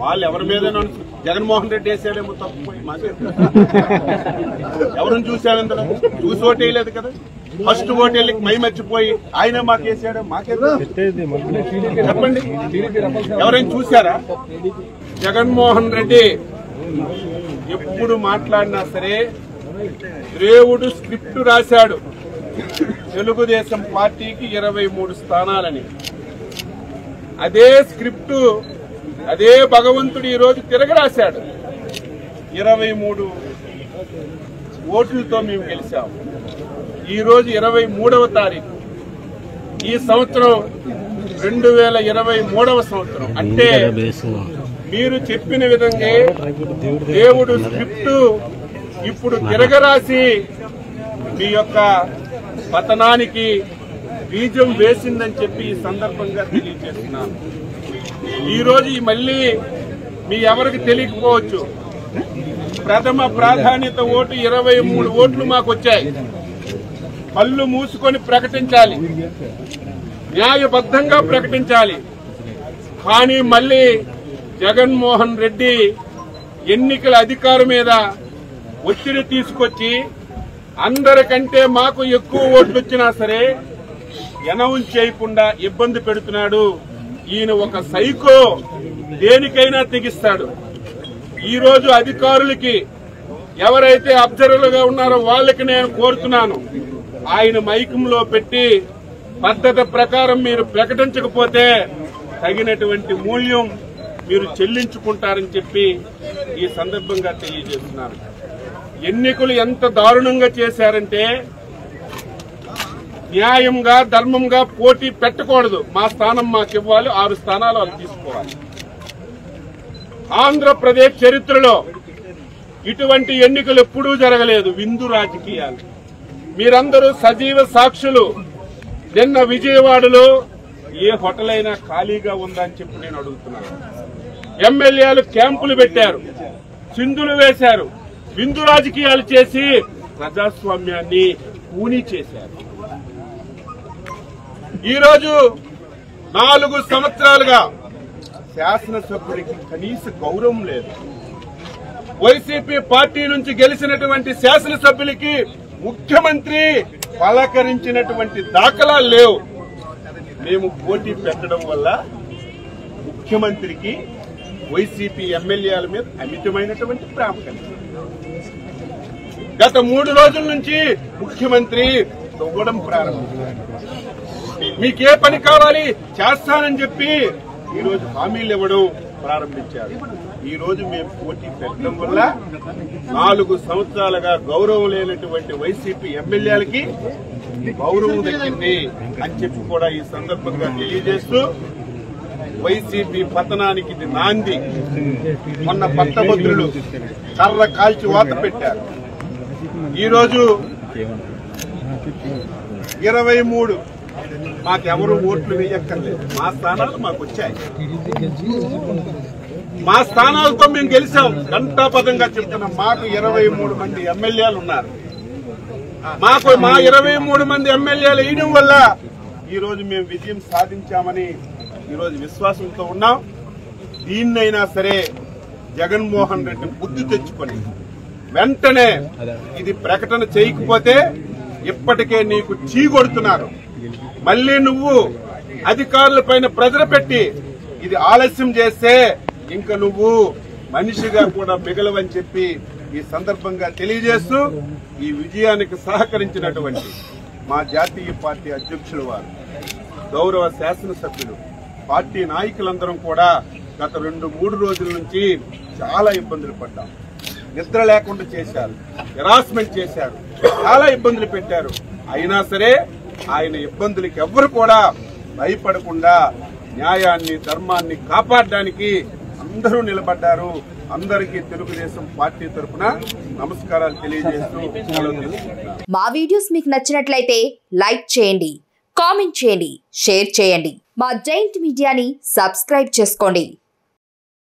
వాళ్ళు ఎవరి మీద జగన్మోహన్ రెడ్డి వేసాడేమో తప్పు మాకే ఎవరిని చూసాడు ఇందులో చూసి ఓటు వేయలేదు కదా ఫస్ట్ ఓటు వెళ్ళి మై మర్చిపోయి ఆయన మాకు వేసాడు మాకే చెప్పండి ఎవరైనా చూసారా జగన్మోహన్ రెడ్డి ఎప్పుడు మాట్లాడినా సరే దేవుడు స్క్రిప్ట్ రాశాడు తెలుగుదేశం పార్టీకి ఇరవై మూడు స్థానాలని అదే స్క్రిప్ట్ అదే భగవంతుడు ఈ రోజు తిరగరాశాడు ఇరవై మూడు ఓట్లతో మేము గెలిచాం ఈ రోజు ఇరవై మూడవ తారీఖు ఈ సంవత్సరం రెండు వేల ఇరవై మూడవ సంవత్సరం అంటే మీరు చెప్పిన విధంగా దేవుడు స్క్రిప్ట్ ఇప్పుడు తిరగరాసి మీ యొక్క పతనానికి బీజం వేసిందని చెప్పి ఈ సందర్భంగా తెలియజేస్తున్నాను ఈ రోజు ఈ మళ్ళీ మీ ఎవరికి తెలియకపోవచ్చు ప్రథమ ప్రాధాన్యత ఓటు ఇరవై మూడు ఓట్లు మాకు వచ్చాయి కళ్ళు మూసుకొని ప్రకటించాలి న్యాయబద్ధంగా ప్రకటించాలి కానీ మళ్ళీ జగన్మోహన్ రెడ్డి ఎన్నికల అధికారం మీద ఒత్తిడి తీసుకొచ్చి అందరికంటే మాకు ఎక్కువ ఓట్లు వచ్చినా సరే అనౌన్స్ చేయకుండా ఇబ్బంది పెడుతున్నాడు ఈయన ఒక సైకో దేనికైనా తెగిస్తాడు ఈ రోజు అధికారులకి ఎవరైతే అబ్జర్వర్లుగా ఉన్నారో వాళ్ళకి నేను కోరుతున్నాను ఆయన మైకంలో పెట్టి పద్ధతి ప్రకారం మీరు ప్రకటించకపోతే తగినటువంటి మూల్యం మీరు చెల్లించుకుంటారని చెప్పి ఈ సందర్భంగా తెలియజేస్తున్నాను ఎన్నికలు ఎంత దారుణంగా చేశారంటే న్యాయంగా ధర్మంగా పోటీ పెట్టకూడదు మా స్థానం మాకు ఇవ్వాలి ఆరు స్థానాలు వాళ్ళు తీసుకోవాలి ఆంధ్రప్రదేశ్ చరిత్రలో ఇటువంటి ఎన్నికలు ఎప్పుడూ జరగలేదు విందు రాజకీయాలు మీరందరూ సజీవ సాక్షులు నిన్న విజయవాడలో ఏ హోటల్ అయినా ఖాళీగా ఉందా అని చెప్పి నేను అడుగుతున్నాను ఎమ్మెల్యేలు క్యాంపులు పెట్టారు సింధులు వేశారు విందు రాజకీయాలు చేసి ప్రజాస్వామ్యాన్ని కూనీ చేశారు ఈరోజు నాలుగు సంవత్సరాలుగా శాసనసభ్యుడికి కనీస గౌరవం లేదు వైసీపీ పార్టీ నుంచి గెలిచినటువంటి శాసనసభ్యులకి ముఖ్యమంత్రి పలకరించినటువంటి దాఖలాలు లేవు మేము పోటీ పెట్టడం వల్ల ముఖ్యమంత్రికి వైసీపీ ఎమ్మెల్యేల మీద అమితమైనటువంటి ప్రేమ కలిగింది గత మూడు రోజుల నుంచి ముఖ్యమంత్రి తవ్వడం ప్రారంభించారు మీకే పని కావాలి చేస్తానని చెప్పి ఈ రోజు హామీలు ఇవ్వడం ప్రారంభించారు ఈ రోజు మేము పోటీ పెట్టడం వల్ల నాలుగు సంవత్సరాలుగా గౌరవం లేనటువంటి వైసీపీ ఎమ్మెల్యేలకి గౌరవం దక్కింది అని చెప్పి కూడా ఈ సందర్భంగా తెలియజేస్తూ వైసీపీ పతనానికి ఇది నాంది మొన్న పట్టభద్రులు కర్ర కాల్చి వాత పెట్టారు ఈ రోజు ఇరవై మూడు మాకెవరు ఓట్లు వేయక్కర్లేదు మా స్థానాలు మాకు వచ్చాయి మా స్థానాలతో మేము గెలిచాం ఘంటాపదంగా చెప్తున్నాం మాకు ఇరవై మూడు మంది ఎమ్మెల్యేలు ఉన్నారు మాకు మా ఇరవై మూడు మంది ఎమ్మెల్యేలు వేయడం వల్ల ఈ రోజు మేము విజయం సాధించామని ఈ రోజు విశ్వాసంతో ఉన్నాం దీన్నైనా సరే జగన్మోహన్ రెడ్డి బుద్ధి తెచ్చుకొని వెంటనే ఇది ప్రకటన చేయకపోతే ఇప్పటికే నీకు చీకొడుతున్నారు మళ్ళీ నువ్వు అధికారుల పైన ప్రెజర్ పెట్టి ఇది ఆలస్యం చేస్తే ఇంకా నువ్వు మనిషిగా కూడా మిగలవని చెప్పి ఈ సందర్భంగా తెలియజేస్తూ ఈ విజయానికి సహకరించినటువంటి మా జాతీయ పార్టీ అధ్యక్షులు వారు గౌరవ శాసనసభ్యులు పార్టీ నాయకులందరం కూడా గత రెండు మూడు రోజుల నుంచి చాలా ఇబ్బందులు పడ్డాం నిద్ర లేకుండా చేశారు హెరాస్మెంట్ చేశారు చాలా ఇబ్బందులు పెట్టారు అయినా సరే ఆయన ఇబ్బందులకి ఎవ్వరు కూడా భయపడకుండా న్యాయాన్ని ధర్మాన్ని కాపాడడానికి అందరూ నిలబడ్డారు అందరికీ తెలుగుదేశం పార్టీ తరఫున నమస్కారాలు తెలియజేస్తూ సెలవు తీసుకుంటున్నాను. మా వీడియోస్ మీకు నచ్చినట్లయితే లైక్ చేయండి కామెంట్ చేయండి షేర్ చేయండి మా జైంట్ మీడియాని సబ్స్క్రైబ్ చేసుకోండి